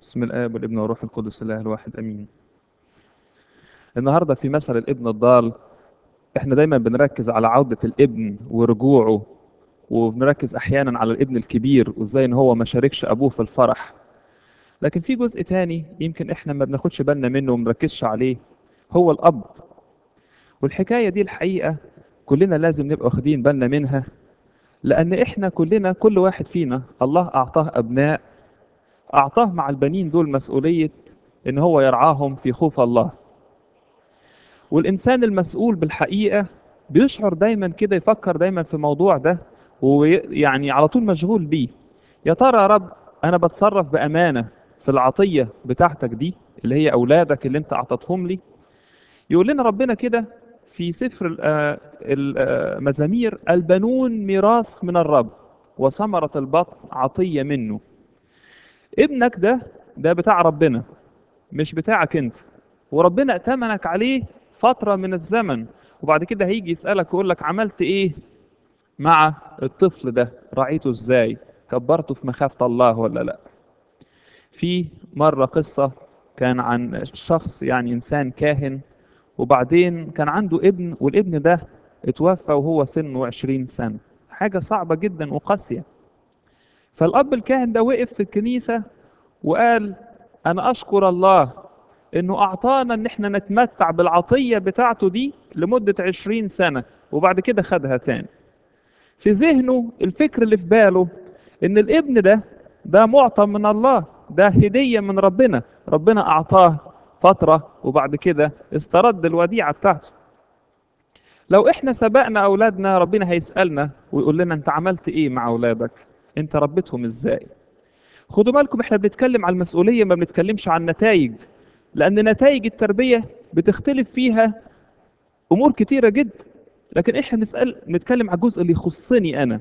بسم الآب والابن والروح القدس الله الواحد أمين النهاردة في مثل الابن الضال احنا دايما بنركز على عودة الابن ورجوعه وبنركز أحيانا على الابن الكبير وازاي ان هو ما شاركش أبوه في الفرح لكن في جزء تاني يمكن احنا ما بناخدش بالنا منه ومنركزش عليه هو الأب والحكاية دي الحقيقة كلنا لازم نبقى واخدين بالنا منها لأن احنا كلنا كل واحد فينا الله أعطاه أبناء أعطاه مع البنين دول مسؤولية إن هو يرعاهم في خوف الله والإنسان المسؤول بالحقيقة بيشعر دايما كده يفكر دايما في الموضوع ده ويعني على طول مشغول بيه يا ترى يا رب أنا بتصرف بأمانة في العطية بتاعتك دي اللي هي أولادك اللي أنت أعطتهم لي يقول لنا ربنا كده في سفر المزامير البنون ميراث من الرب وثمرة البطن عطية منه ابنك ده ده بتاع ربنا مش بتاعك انت وربنا ائتمنك عليه فترة من الزمن وبعد كده هيجي يسألك ويقول لك عملت ايه مع الطفل ده رعيته ازاي كبرته في مخافة الله ولا لا في مرة قصة كان عن شخص يعني إنسان كاهن وبعدين كان عنده ابن والابن ده اتوفى وهو سنه عشرين سنة حاجة صعبة جدا وقاسية فالأب الكاهن ده وقف في الكنيسة وقال أنا أشكر الله إنه أعطانا إن إحنا نتمتع بالعطية بتاعته دي لمدة عشرين سنة وبعد كده خدها تاني في ذهنه الفكر اللي في باله إن الابن ده ده معطى من الله ده هدية من ربنا ربنا أعطاه فترة وبعد كده استرد الوديعة بتاعته لو احنا سبقنا أولادنا ربنا هيسألنا ويقول لنا أنت عملت إيه مع أولادك أنت ربيتهم إزاي خدوا بالكم احنا بنتكلم على المسؤولية ما بنتكلمش عن نتائج لأن نتائج التربية بتختلف فيها أمور كتيرة جدا لكن احنا بنسأل بنتكلم على الجزء اللي يخصني أنا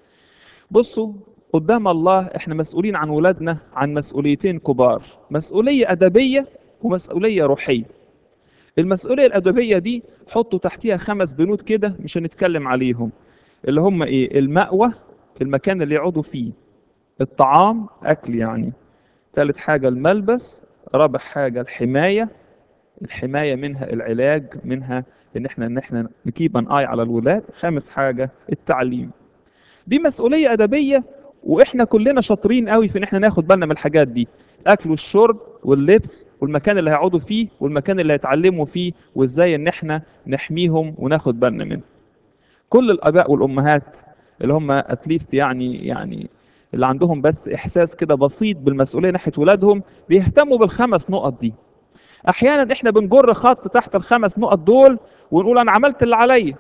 بصوا قدام الله احنا مسؤولين عن ولادنا عن مسؤوليتين كبار مسؤولية أدبية ومسؤولية روحية المسؤولية الأدبية دي حطوا تحتيها خمس بنود كده مش هنتكلم عليهم اللي هم ايه المأوى المكان اللي يقعدوا فيه الطعام أكل يعني ثالث حاجة الملبس رابع حاجة الحماية الحماية منها العلاج منها ان احنا ان احنا نكيب ان اي على الولاد خامس حاجة التعليم دي مسؤولية أدبية واحنا كلنا شاطرين قوي في ان احنا ناخد بالنا من الحاجات دي الاكل والشرب واللبس والمكان اللي هيقعدوا فيه والمكان اللي هيتعلموا فيه وازاي ان احنا نحميهم وناخد بالنا منهم كل الاباء والامهات اللي هم اتليست يعني يعني اللي عندهم بس احساس كده بسيط بالمسؤوليه ناحيه ولادهم بيهتموا بالخمس نقط دي احيانا احنا بنجر خط تحت الخمس نقط دول ونقول انا عملت اللي عليا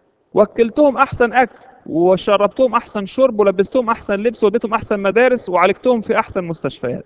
وكلتهم احسن اكل وشربتهم احسن شرب ولبستهم احسن لبس واديتهم احسن مدارس وعالجتهم في احسن مستشفيات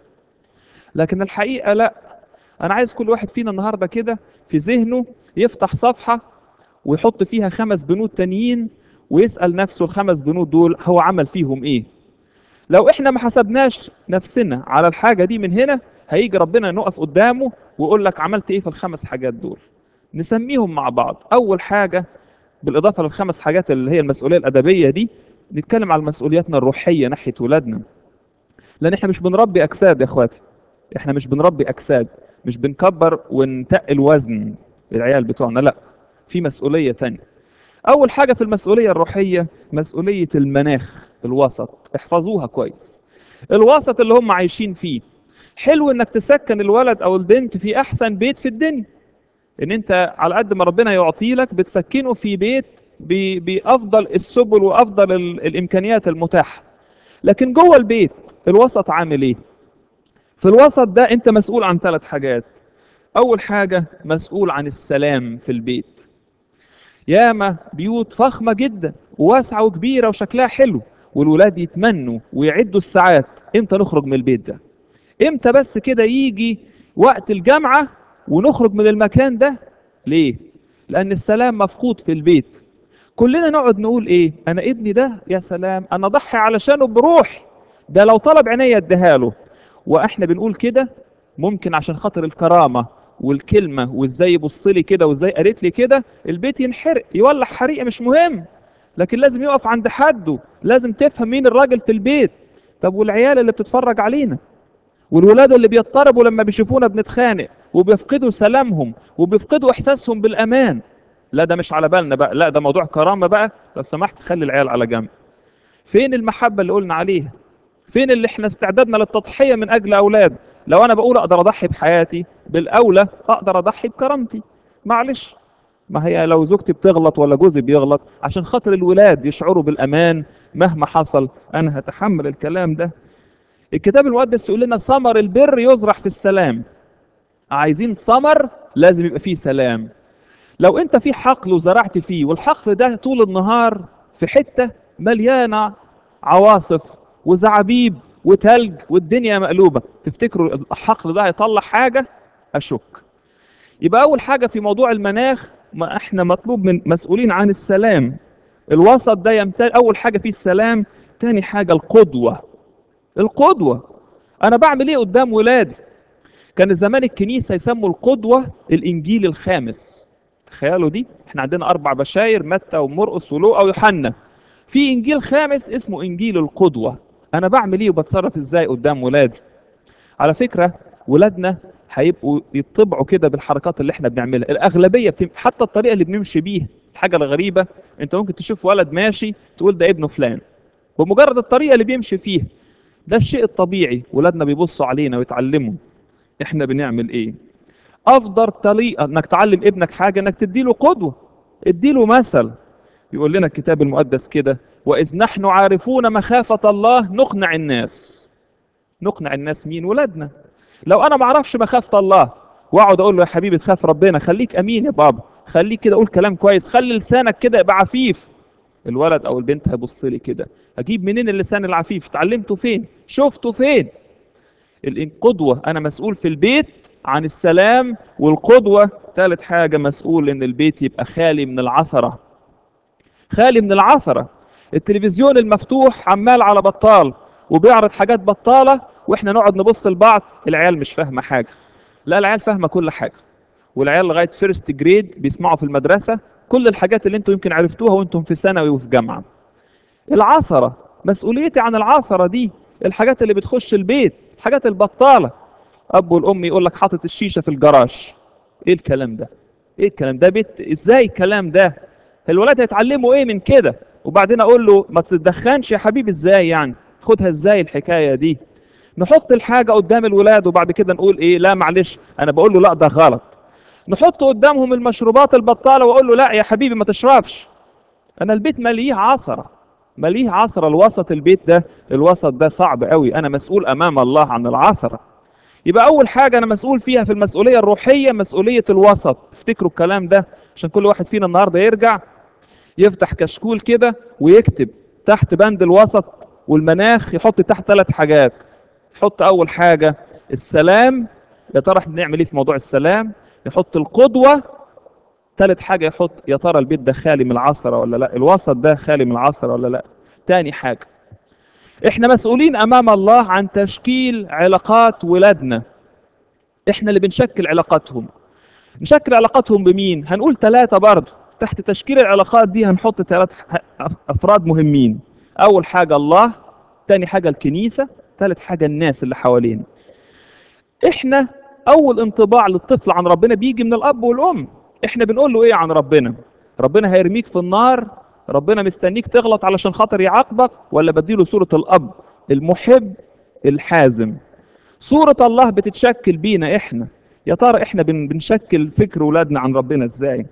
لكن الحقيقه لا انا عايز كل واحد فينا النهارده كده في ذهنه يفتح صفحه ويحط فيها خمس بنود تانيين ويسال نفسه الخمس بنود دول هو عمل فيهم ايه لو احنا ما حسبناش نفسنا على الحاجه دي من هنا هيجي ربنا نقف قدامه ويقول لك عملت ايه في الخمس حاجات دول نسميهم مع بعض اول حاجه بالاضافه للخمس حاجات اللي هي المسؤوليه الادبيه دي نتكلم على مسؤولياتنا الروحيه ناحيه ولادنا لان احنا مش بنربي اجساد يا اخواتي احنا مش بنربي اجساد مش بنكبر ونتقل وزن العيال بتوعنا لا في مسؤوليه تانية اول حاجه في المسؤوليه الروحيه مسؤوليه المناخ الوسط احفظوها كويس الوسط اللي هم عايشين فيه حلو انك تسكن الولد او البنت في احسن بيت في الدنيا ان انت على قد ما ربنا يعطي لك بتسكنه في بيت بافضل السبل وافضل الامكانيات المتاحه لكن جوه البيت الوسط عامل ايه في الوسط ده انت مسؤول عن ثلاث حاجات اول حاجه مسؤول عن السلام في البيت ياما بيوت فخمه جدا وواسعه وكبيره وشكلها حلو والولاد يتمنوا ويعدوا الساعات امتى نخرج من البيت ده امتى بس كده يجي وقت الجامعه ونخرج من المكان ده ليه لان السلام مفقود في البيت كلنا نقعد نقول ايه انا ابني ده يا سلام انا ضحي علشانه بروحي ده لو طلب عينيا اديها له واحنا بنقول كده ممكن عشان خاطر الكرامه والكلمه وازاي يبص لي كده وازاي قالت لي كده البيت ينحرق يولع حريقه مش مهم لكن لازم يقف عند حده لازم تفهم مين الراجل في البيت طب والعيال اللي بتتفرج علينا والولاد اللي بيضطربوا لما بيشوفونا بنتخانق وبيفقدوا سلامهم وبيفقدوا احساسهم بالامان لا ده مش على بالنا بقى لا ده موضوع كرامه بقى لو سمحت خلي العيال على جنب فين المحبه اللي قلنا عليها فين اللي احنا استعدادنا للتضحيه من اجل اولاد لو انا بقول اقدر اضحي بحياتي بالاولى اقدر اضحي بكرامتي معلش ما هي لو زوجتي بتغلط ولا جوزي بيغلط عشان خاطر الولاد يشعروا بالامان مهما حصل انا هتحمل الكلام ده الكتاب المقدس يقول لنا ثمر البر يزرع في السلام عايزين ثمر لازم يبقى فيه سلام لو انت في حقل وزرعت فيه والحقل ده طول النهار في حته مليانه عواصف وزعابيب وتلج والدنيا مقلوبه تفتكروا الحقل ده هيطلع حاجه اشك يبقى اول حاجه في موضوع المناخ ما احنا مطلوب من مسؤولين عن السلام الوسط ده يمتلئ اول حاجه فيه السلام تاني حاجه القدوه القدوه انا بعمل ايه قدام ولادي كان زمان الكنيسه يسموا القدوه الانجيل الخامس تخيلوا دي احنا عندنا اربع بشاير متى ومرقس ولوقا ويوحنا في انجيل خامس اسمه انجيل القدوه انا بعمل ايه وبتصرف ازاي قدام ولادي على فكره ولادنا هيبقوا يطبعوا كده بالحركات اللي احنا بنعملها الاغلبيه بتم... حتى الطريقه اللي بنمشي بيها الحاجه الغريبه انت ممكن تشوف ولد ماشي تقول ده ابنه فلان بمجرد الطريقه اللي بيمشي فيها ده الشيء الطبيعي ولادنا بيبصوا علينا ويتعلموا احنا بنعمل ايه افضل طريقه انك تعلم ابنك حاجه انك تديله قدوه اديله مثل يقول لنا الكتاب المقدس كده واذ نحن عارفون مخافه الله نقنع الناس نقنع الناس مين ولادنا لو انا ما اعرفش مخافه الله واقعد اقول له يا حبيبي تخاف ربنا خليك امين يا بابا خليك كده قول كلام كويس خلي لسانك كده يبقى عفيف الولد او البنت هيبص لي كده اجيب منين اللسان العفيف اتعلمته فين شفته فين القدوة أنا مسؤول في البيت عن السلام والقدوة ثالث حاجة مسؤول إن البيت يبقى خالي من العثرة خالي من العثرة التلفزيون المفتوح عمال على بطال وبيعرض حاجات بطالة وإحنا نقعد نبص لبعض العيال مش فاهمة حاجة لا العيال فاهمة كل حاجة والعيال لغاية فيرست جريد بيسمعوا في المدرسة كل الحاجات اللي انتم يمكن عرفتوها وانتم في ثانوي وفي جامعة العثرة مسؤوليتي عن العثرة دي الحاجات اللي بتخش البيت الحاجات البطالة أب والأم يقول لك حاطط الشيشة في الجراج إيه الكلام ده؟ إيه الكلام ده بيت إزاي الكلام ده؟ الولاد هيتعلموا إيه من كده؟ وبعدين أقول له ما تتدخنش يا حبيبي إزاي يعني؟ خدها إزاي الحكاية دي؟ نحط الحاجة قدام الولاد وبعد كده نقول إيه؟ لا معلش أنا بقول له لا ده غلط. نحط قدامهم المشروبات البطالة وأقول له لا يا حبيبي ما تشربش. أنا البيت مليه عصرة. مليه عثرة الوسط البيت ده الوسط ده صعب قوي انا مسؤول امام الله عن العثرة يبقى اول حاجة انا مسؤول فيها في المسؤولية الروحية مسؤولية الوسط افتكروا الكلام ده عشان كل واحد فينا النهاردة يرجع يفتح كشكول كده ويكتب تحت بند الوسط والمناخ يحط تحت ثلاث حاجات يحط اول حاجة السلام يا ترى احنا بنعمل ايه في موضوع السلام يحط القدوة ثالث حاجة يحط يا ترى البيت ده خالي من العصرة ولا لا الوسط ده خالي من العصرة ولا لا تاني حاجة احنا مسؤولين امام الله عن تشكيل علاقات ولادنا احنا اللي بنشكل علاقاتهم نشكل علاقاتهم بمين هنقول ثلاثة برضه تحت تشكيل العلاقات دي هنحط ثلاث افراد مهمين اول حاجة الله تاني حاجة الكنيسة ثالث حاجة الناس اللي حوالينا احنا اول انطباع للطفل عن ربنا بيجي من الاب والام احنا بنقول له ايه عن ربنا ربنا هيرميك في النار ربنا مستنيك تغلط علشان خاطر يعاقبك ولا بديله صورة الاب المحب الحازم صورة الله بتتشكل بينا احنا يا ترى احنا بن بنشكل فكر ولادنا عن ربنا ازاي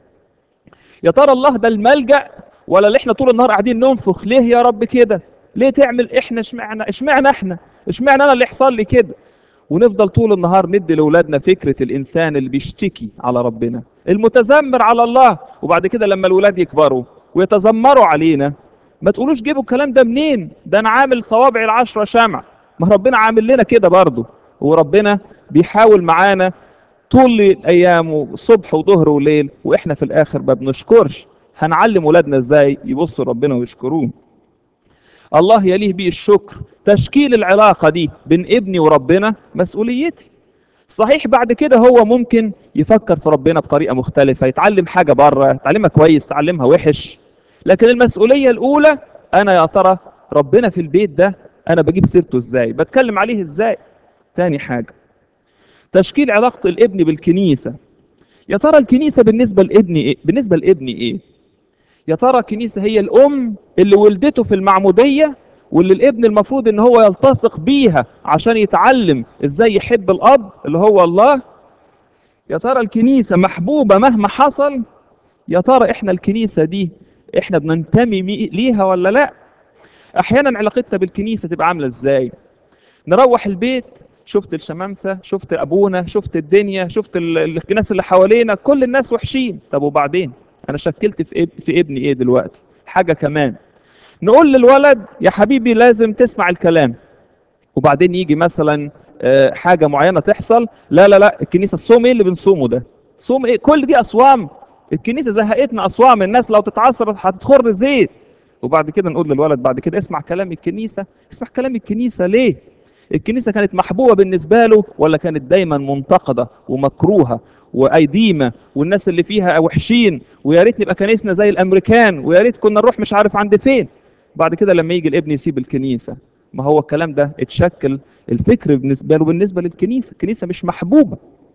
يا ترى الله ده الملجأ ولا اللي احنا طول النهار قاعدين ننفخ ليه يا رب كده ليه تعمل احنا اشمعنا اشمعنا احنا اشمعنا انا اللي يحصل لي كده ونفضل طول النهار ندي لاولادنا فكره الانسان اللي بيشتكي على ربنا المتذمر على الله وبعد كده لما الولاد يكبروا ويتذمروا علينا ما تقولوش جيبوا الكلام ده منين ده انا عامل صوابعي العشرة شمع ما ربنا عامل لنا كده برضه وربنا بيحاول معانا طول الايام صبح وظهر وليل واحنا في الاخر ما بنشكرش هنعلم ولادنا ازاي يبصوا ربنا ويشكروه الله يليه بيه الشكر تشكيل العلاقة دي بين ابني وربنا مسؤوليتي صحيح بعد كده هو ممكن يفكر في ربنا بطريقة مختلفة يتعلم حاجة بره يتعلمها كويس يتعلمها وحش لكن المسؤولية الأولى أنا يا ترى ربنا في البيت ده أنا بجيب سيرته إزاي بتكلم عليه إزاي تاني حاجة تشكيل علاقة الابن بالكنيسة يا ترى الكنيسة بالنسبة لابني ايه بالنسبة لابني ايه يا ترى الكنيسة هي الام اللي ولدته في المعمودية واللي الابن المفروض ان هو يلتصق بيها عشان يتعلم ازاي يحب الاب اللي هو الله يا ترى الكنيسة محبوبة مهما حصل يا ترى احنا الكنيسة دي احنا بننتمي مي- ليها ولا لا احيانا علاقتنا بالكنيسة تبقى عاملة ازاي نروح البيت شفت الشمامسة شفت ابونا شفت الدنيا شفت ال- ال- الناس اللي حوالينا كل الناس وحشين طب وبعدين انا شكلت في اب- في ابني ايه دلوقتي حاجة كمان نقول للولد يا حبيبي لازم تسمع الكلام وبعدين يجي مثلا آه، حاجه معينه تحصل لا لا لا الكنيسه الصوم ايه اللي بنصومه ده صوم ايه كل دي اصوام الكنيسه زهقتنا اصوام الناس لو تتعصب هتتخر زيت وبعد كده نقول للولد بعد كده اسمع كلام الكنيسه اسمع كلام الكنيسه ليه الكنيسه كانت محبوبه بالنسبه له ولا كانت دايما منتقده ومكروهه وايديمه والناس اللي فيها وحشين ويا ريت نبقى كنيسنا زي الامريكان ويا ريت كنا نروح مش عارف عند فين بعد كده لما يجي الابن يسيب الكنيسه ما هو الكلام ده اتشكل الفكر بالنسبه له بالنسبه للكنيسه الكنيسه مش محبوبه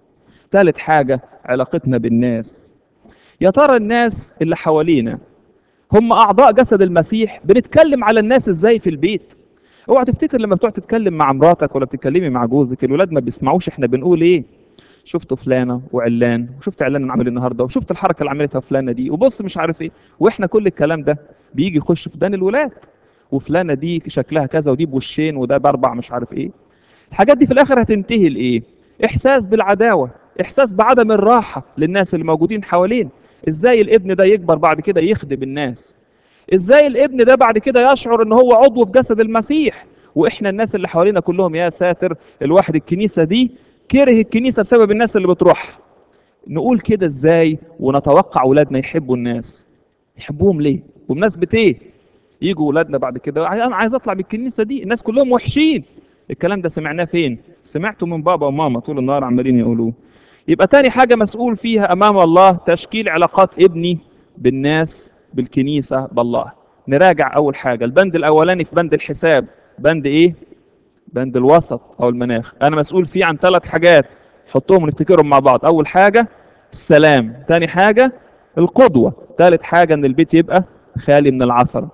ثالث حاجه علاقتنا بالناس يا ترى الناس اللي حوالينا هم اعضاء جسد المسيح بنتكلم على الناس ازاي في البيت اوعى تفتكر لما بتقعد تتكلم مع مراتك ولا بتتكلمي مع جوزك الولاد ما بيسمعوش احنا بنقول ايه شفتوا فلانه وعلان وشفت علان عامل النهارده وشفت الحركه اللي عملتها فلانه دي وبص مش عارف ايه واحنا كل الكلام ده بيجي يخش في دان الولاد وفلانه دي شكلها كذا ودي بوشين وده باربع مش عارف ايه الحاجات دي في الاخر هتنتهي لايه احساس بالعداوه احساس بعدم الراحه للناس اللي موجودين حوالين ازاي الابن ده يكبر بعد كده يخدم الناس ازاي الابن ده بعد كده يشعر ان هو عضو في جسد المسيح واحنا الناس اللي حوالينا كلهم يا ساتر الواحد الكنيسه دي كره الكنيسه بسبب الناس اللي بتروح نقول كده ازاي ونتوقع اولادنا يحبوا الناس يحبوهم ليه وبمناسبه ايه يجوا اولادنا بعد كده انا عايز اطلع من الكنيسه دي الناس كلهم وحشين الكلام ده سمعناه فين سمعته من بابا وماما طول النهار عمالين يقولوه يبقى تاني حاجه مسؤول فيها امام الله تشكيل علاقات ابني بالناس بالكنيسه بالله نراجع اول حاجه البند الاولاني في بند الحساب بند ايه بند الوسط او المناخ انا مسؤول فيه عن ثلاث حاجات حطهم ونفتكرهم مع بعض اول حاجه السلام تاني حاجه القدوه ثالث حاجه ان البيت يبقى خالي من العثره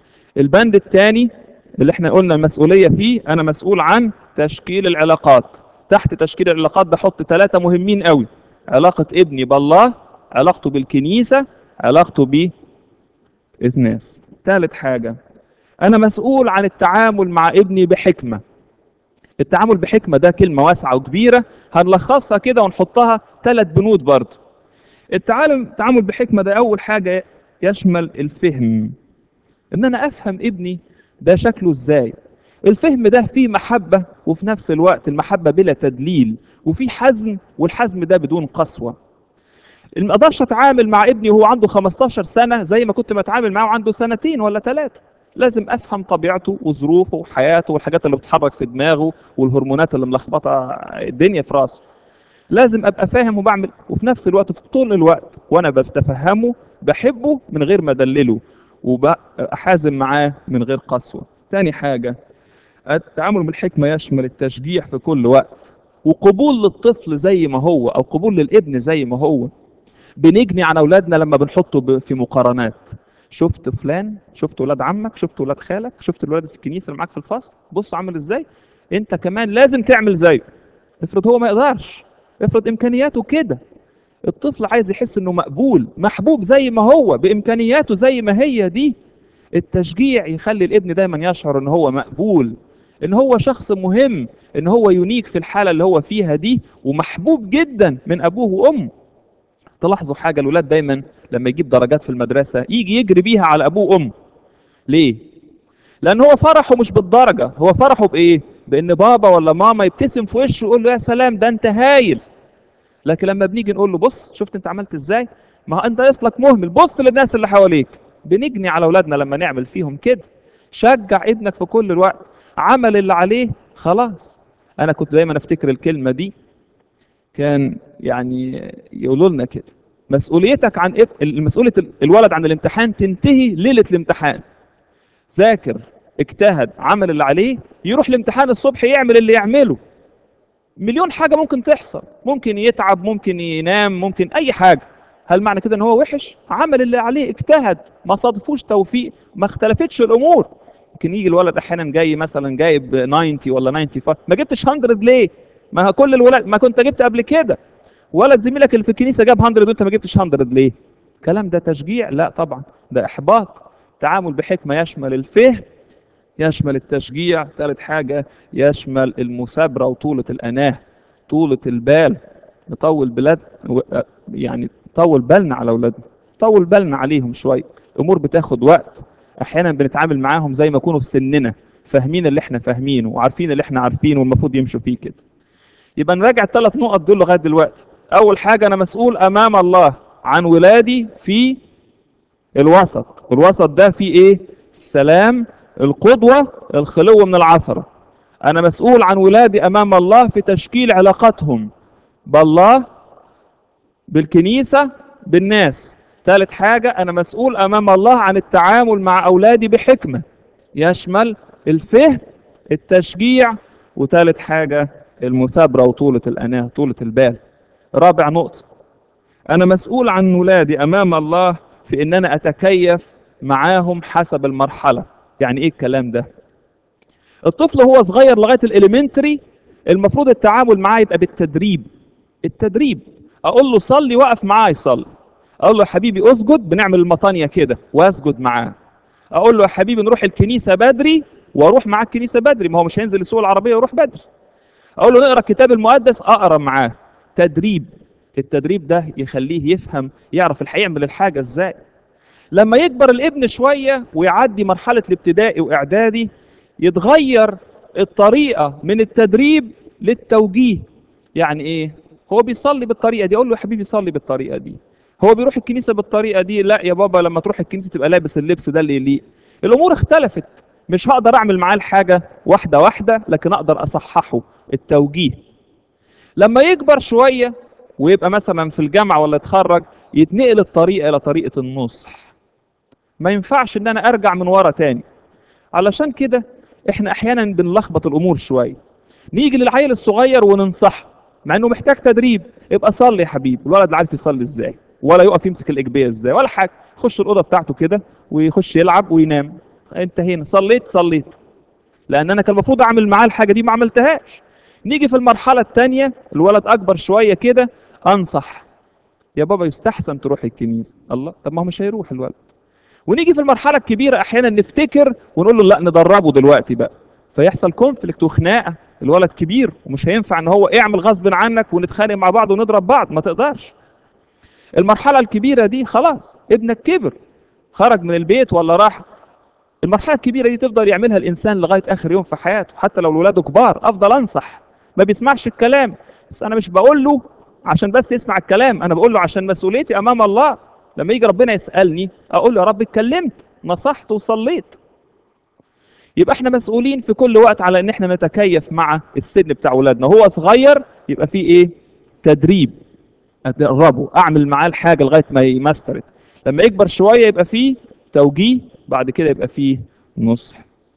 البند الثاني اللي احنا قلنا المسؤوليه فيه انا مسؤول عن تشكيل العلاقات تحت تشكيل العلاقات ده حط ثلاثه مهمين قوي علاقه ابني بالله علاقته بالكنيسه علاقته بالناس ثالث حاجه انا مسؤول عن التعامل مع ابني بحكمه التعامل بحكمه ده كلمه واسعه وكبيره هنلخصها كده ونحطها ثلاث بنود برضه التعامل التعامل بحكمه ده اول حاجه يشمل الفهم ان انا افهم ابني ده شكله ازاي الفهم ده فيه محبة وفي نفس الوقت المحبة بلا تدليل وفي حزم والحزم ده بدون قسوة ما اقدرش اتعامل مع ابني وهو عنده 15 سنة زي ما كنت بتعامل معه عنده سنتين ولا ثلاثة لازم افهم طبيعته وظروفه وحياته والحاجات اللي بتتحرك في دماغه والهرمونات اللي ملخبطه الدنيا في راسه لازم ابقى فاهم وبعمل وفي نفس الوقت في طول الوقت وانا بتفهمه بحبه من غير ما ادلله وأحازم معاه من غير قسوة تاني حاجة التعامل بالحكمة يشمل التشجيع في كل وقت وقبول للطفل زي ما هو أو قبول للابن زي ما هو بنجني عن أولادنا لما بنحطه ب- في مقارنات شفت فلان شفت ولاد عمك شفت ولاد خالك شفت الولاد في الكنيسة اللي معاك في الفصل بص عامل ازاي انت كمان لازم تعمل زيه افرض هو ما يقدرش افرض امكانياته كده الطفل عايز يحس انه مقبول محبوب زي ما هو بامكانياته زي ما هي دي التشجيع يخلي الابن دايما يشعر ان هو مقبول ان هو شخص مهم ان هو يونيك في الحاله اللي هو فيها دي ومحبوب جدا من ابوه وامه تلاحظوا حاجه الولاد دايما لما يجيب درجات في المدرسه يجي يجري بيها على ابوه وامه ليه لان هو فرحه مش بالدرجه هو فرحه بايه بان بابا ولا ماما يبتسم في وشه ويقول له يا سلام ده انت هايل لكن لما بنيجي نقول له بص شفت انت عملت ازاي ما هو انت اصلك مهمل بص للناس اللي حواليك بنجني على اولادنا لما نعمل فيهم كده شجع ابنك في كل الوقت عمل اللي عليه خلاص انا كنت دايما افتكر الكلمه دي كان يعني يقولوا لنا كده مسؤوليتك عن اب... مسؤوليه الولد عن الامتحان تنتهي ليله الامتحان ذاكر اجتهد عمل اللي عليه يروح الامتحان الصبح يعمل اللي يعمله مليون حاجة ممكن تحصل ممكن يتعب ممكن ينام ممكن أي حاجة هل معنى كده ان هو وحش عمل اللي عليه اجتهد ما صادفوش توفيق ما اختلفتش الامور ممكن يجي الولد احيانا جاي مثلا جايب 90 ولا 95 ما جبتش 100 ليه ما كل الولاد ما كنت جبت قبل كده ولد زميلك اللي في الكنيسه جاب 100 وانت ما جبتش 100 ليه الكلام ده تشجيع لا طبعا ده احباط تعامل بحكمه يشمل الفهم يشمل التشجيع ثالث حاجه يشمل المثابره وطوله الاناه طوله البال نطول بلاد يعني طول بالنا على اولادنا طول بالنا عليهم شويه الامور بتاخد وقت احيانا بنتعامل معاهم زي ما يكونوا في سننا فاهمين اللي احنا فاهمينه وعارفين اللي احنا عارفينه والمفروض يمشوا فيه كده يبقى نراجع الثلاث نقط دول لغايه دلوقتي اول حاجه انا مسؤول امام الله عن ولادي في الوسط الوسط ده فيه ايه السلام القدوه الخلو من العثره انا مسؤول عن ولادي امام الله في تشكيل علاقتهم بالله بالكنيسه بالناس ثالث حاجه انا مسؤول امام الله عن التعامل مع اولادي بحكمه يشمل الفهم التشجيع وثالث حاجه المثابره وطوله الاناه طوله البال رابع نقطه انا مسؤول عن ولادي امام الله في ان انا اتكيف معاهم حسب المرحله يعني ايه الكلام ده الطفل هو صغير لغايه الاليمنتري المفروض التعامل معاه يبقى بالتدريب التدريب اقول له صلي وقف معاه يصلي اقول له يا حبيبي اسجد بنعمل المطانيه كده واسجد معاه اقول له يا حبيبي نروح الكنيسه بدري واروح معاه الكنيسه بدري ما هو مش هينزل يسوق العربيه ويروح بدري اقول له نقرا الكتاب المقدس اقرا معاه تدريب التدريب ده يخليه يفهم يعرف الحقيقه يعمل الحاجه ازاي لما يكبر الابن شويه ويعدي مرحله الابتدائي واعدادي يتغير الطريقه من التدريب للتوجيه يعني ايه هو بيصلي بالطريقه دي اقول له يا حبيبي صلي بالطريقه دي هو بيروح الكنيسه بالطريقه دي لا يا بابا لما تروح الكنيسه تبقى لابس اللبس ده اللي يليق الامور اختلفت مش هقدر اعمل معاه الحاجه واحده واحده لكن اقدر اصححه التوجيه لما يكبر شويه ويبقى مثلا في الجامعه ولا يتخرج يتنقل الطريقه الى طريقه النصح ما ينفعش ان انا ارجع من ورا تاني علشان كده احنا احيانا بنلخبط الامور شويه نيجي للعيل الصغير وننصحه مع انه محتاج تدريب يبقى صلي يا حبيبي الولد لا عارف يصلي ازاي ولا يقف يمسك الاجبيه ازاي ولا حاجه يخش الاوضه بتاعته كده ويخش يلعب وينام انتهينا صليت صليت لان انا كان المفروض اعمل معاه الحاجه دي ما عملتهاش نيجي في المرحله الثانيه الولد اكبر شويه كده انصح يا بابا يستحسن تروح الكنيسه الله طب ما هو مش هيروح الولد ونيجي في المرحله الكبيره احيانا نفتكر ونقول له لا ندربه دلوقتي بقى فيحصل كونفليكت وخناقه الولد كبير ومش هينفع ان هو اعمل غصب عنك ونتخانق مع بعض ونضرب بعض ما تقدرش المرحله الكبيره دي خلاص ابنك كبر خرج من البيت ولا راح المرحله الكبيره دي تفضل يعملها الانسان لغايه اخر يوم في حياته حتى لو ولاده كبار افضل انصح ما بيسمعش الكلام بس انا مش بقول له عشان بس يسمع الكلام انا بقول له عشان مسؤوليتي امام الله لما يجي ربنا يسالني اقول له يا رب اتكلمت نصحت وصليت يبقى احنا مسؤولين في كل وقت على ان احنا نتكيف مع السن بتاع اولادنا هو صغير يبقى فيه ايه تدريب ادربه اعمل معاه الحاجه لغايه ما يماسترت لما يكبر شويه يبقى فيه توجيه بعد كده يبقى فيه نصح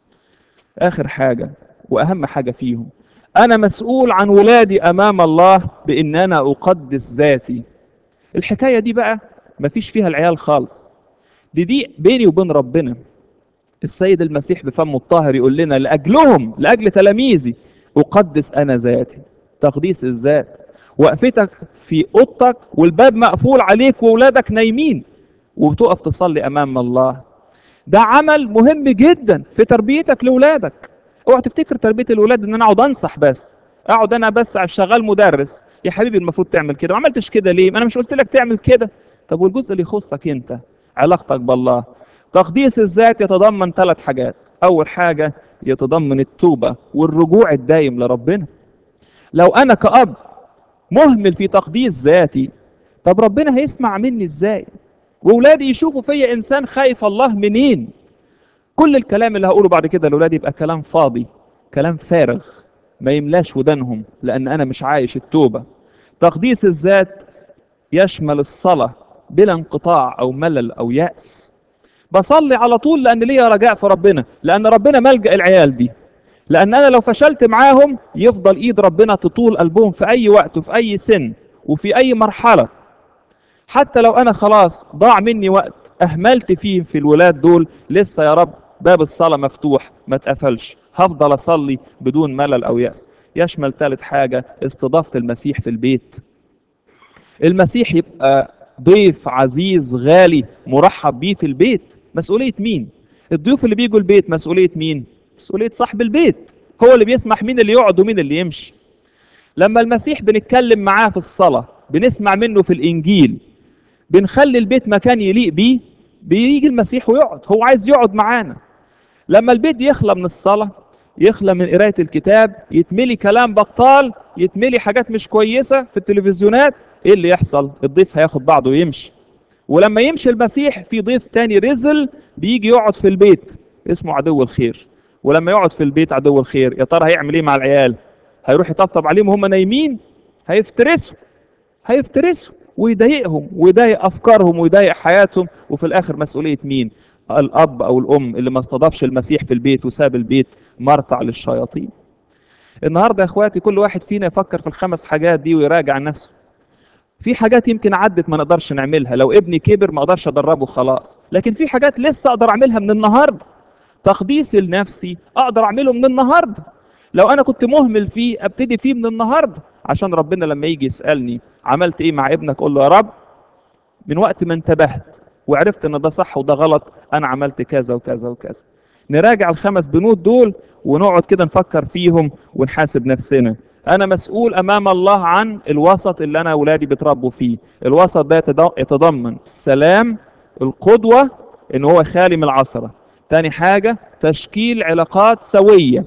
اخر حاجه واهم حاجه فيهم انا مسؤول عن ولادي امام الله بان انا اقدس ذاتي الحكايه دي بقى مفيش فيها العيال خالص دي دي بيني وبين ربنا السيد المسيح بفمه الطاهر يقول لنا لاجلهم لاجل تلاميذي اقدس انا ذاتي تقديس الذات وقفتك في اوضتك والباب مقفول عليك واولادك نايمين وبتقف تصلي امام الله ده عمل مهم جدا في تربيتك لاولادك اوعى تفتكر تربيه الاولاد ان انا اقعد انصح بس اقعد انا بس شغال مدرس يا حبيبي المفروض تعمل كده ما عملتش كده ليه ما انا مش قلت لك تعمل كده طب والجزء اللي يخصك انت علاقتك بالله تقديس الذات يتضمن ثلاث حاجات اول حاجه يتضمن التوبه والرجوع الدايم لربنا لو انا كاب مهمل في تقديس ذاتي طب ربنا هيسمع مني ازاي واولادي يشوفوا فيا انسان خايف الله منين كل الكلام اللي هقوله بعد كده لاولادي يبقى كلام فاضي كلام فارغ ما يملاش ودانهم لان انا مش عايش التوبه تقديس الذات يشمل الصلاه بلا انقطاع او ملل او ياس بصلي على طول لان ليا رجاء في ربنا لان ربنا ملجا العيال دي لان انا لو فشلت معاهم يفضل ايد ربنا تطول قلبهم في اي وقت وفي اي سن وفي اي مرحله حتى لو انا خلاص ضاع مني وقت اهملت فيه في الولاد دول لسه يا رب باب الصلاه مفتوح ما اتقفلش هفضل اصلي بدون ملل او ياس يشمل ثالث حاجه استضافه المسيح في البيت المسيح يبقى ضيف عزيز غالي مرحب بيه في البيت مسؤوليه مين الضيوف اللي بيجوا البيت مسؤوليه مين مسؤوليه صاحب البيت هو اللي بيسمح مين اللي يقعد ومين اللي يمشي لما المسيح بنتكلم معاه في الصلاه بنسمع منه في الانجيل بنخلي البيت مكان يليق بيه بيجي المسيح ويقعد هو عايز يقعد معانا لما البيت يخلى من الصلاة يخلى من قراية الكتاب يتملي كلام بطال يتملي حاجات مش كويسة في التلفزيونات ايه اللي يحصل الضيف هياخد بعضه ويمشي ولما يمشي المسيح في ضيف تاني رزل بيجي يقعد في البيت اسمه عدو الخير ولما يقعد في البيت عدو الخير يا ترى هيعمل ايه مع العيال هيروح يطبطب عليهم وهم نايمين هيفترسوا هيفترسوا ويضايقهم ويضايق افكارهم ويضايق حياتهم وفي الاخر مسؤوليه مين الاب او الام اللي ما استضافش المسيح في البيت وساب البيت مرتع للشياطين النهارده يا اخواتي كل واحد فينا يفكر في الخمس حاجات دي ويراجع نفسه في حاجات يمكن عدت ما نقدرش نعملها لو ابني كبر ما اقدرش ادربه خلاص لكن في حاجات لسه اقدر اعملها من النهارده تقديس لنفسي اقدر اعمله من النهارده لو انا كنت مهمل فيه ابتدي فيه من النهارده عشان ربنا لما يجي يسالني عملت ايه مع ابنك اقول له يا رب من وقت ما انتبهت وعرفت ان ده صح وده غلط انا عملت كذا وكذا وكذا نراجع الخمس بنود دول ونقعد كده نفكر فيهم ونحاسب نفسنا انا مسؤول امام الله عن الوسط اللي انا اولادي بيتربوا فيه الوسط ده يتضمن السلام القدوه ان هو خالي من العصره تاني حاجه تشكيل علاقات سويه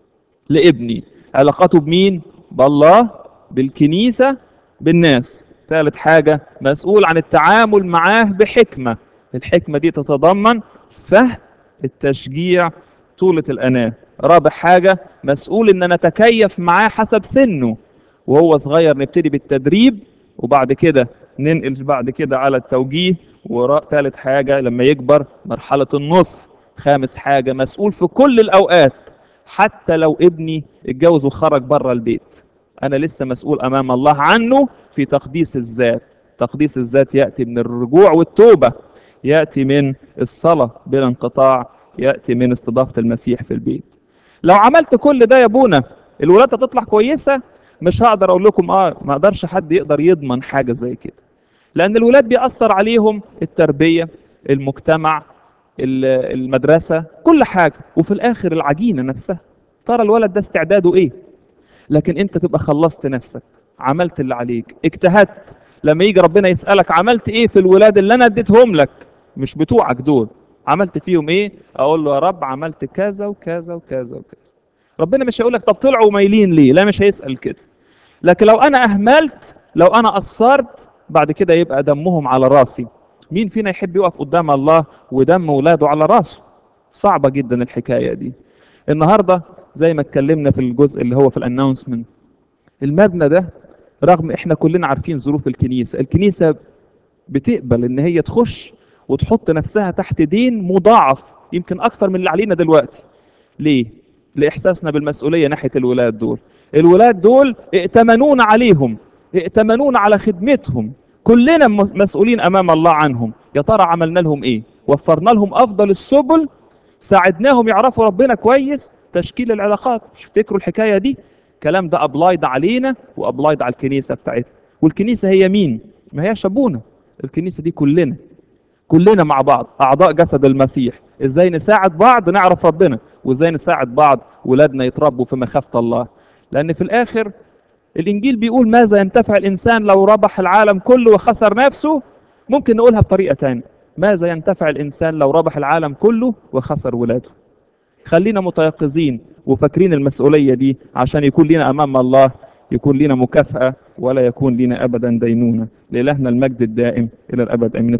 لابني علاقاته بمين بالله بالكنيسه بالناس ثالث حاجة مسؤول عن التعامل معاه بحكمة الحكمة دي تتضمن فهم التشجيع طولة الأناة رابع حاجة مسؤول إن نتكيف معاه حسب سنه وهو صغير نبتدي بالتدريب وبعد كده ننقل بعد كده على التوجيه وثالث حاجة لما يكبر مرحلة النصح خامس حاجة مسؤول في كل الأوقات حتى لو ابني اتجوز وخرج بره البيت أنا لسه مسؤول أمام الله عنه في تقديس الذات تقديس الذات يأتي من الرجوع والتوبة يأتي من الصلاة بلا انقطاع يأتي من استضافة المسيح في البيت لو عملت كل ده يا ابونا الولاد هتطلع كويسة مش هقدر أقول لكم آه ما أقدرش حد يقدر يضمن حاجة زي كده لأن الولاد بيأثر عليهم التربية المجتمع المدرسة كل حاجة وفي الآخر العجينة نفسها ترى الولد ده استعداده إيه لكن انت تبقى خلصت نفسك عملت اللي عليك اجتهدت لما يجي ربنا يسألك عملت ايه في الولاد اللي انا اديتهم لك مش بتوعك دول عملت فيهم ايه اقول له يا رب عملت كذا وكذا وكذا وكذا ربنا مش هيقول لك طب طلعوا مايلين ليه لا مش هيسأل كده لكن لو انا اهملت لو انا قصرت بعد كده يبقى دمهم على راسي مين فينا يحب يقف قدام الله ودم ولاده على راسه صعبة جدا الحكاية دي النهارده زي ما اتكلمنا في الجزء اللي هو في الانونسمنت المبنى ده رغم احنا كلنا عارفين ظروف الكنيسه الكنيسه بتقبل ان هي تخش وتحط نفسها تحت دين مضاعف يمكن اكتر من اللي علينا دلوقتي ليه لاحساسنا بالمسؤوليه ناحيه الولاد دول الولاد دول ائتمنونا عليهم ائتمنونا على خدمتهم كلنا مسؤولين امام الله عنهم يا ترى عملنا لهم ايه وفرنا لهم افضل السبل ساعدناهم يعرفوا ربنا كويس تشكيل العلاقات مش افتكروا الحكايه دي الكلام ده ابلايد علينا وابلايد على الكنيسه بتاعتنا والكنيسه هي مين ما هي شابونا الكنيسه دي كلنا كلنا مع بعض اعضاء جسد المسيح ازاي نساعد بعض نعرف ربنا وازاي نساعد بعض ولادنا يتربوا في مخافه الله لان في الاخر الانجيل بيقول ماذا ينتفع الانسان لو ربح العالم كله وخسر نفسه ممكن نقولها بطريقه تانية ماذا ينتفع الانسان لو ربح العالم كله وخسر ولاده خلينا متيقظين وفاكرين المسؤوليه دي عشان يكون لنا امام الله يكون لنا مكافاه ولا يكون لنا ابدا دينونه لالهنا المجد الدائم الى الابد امين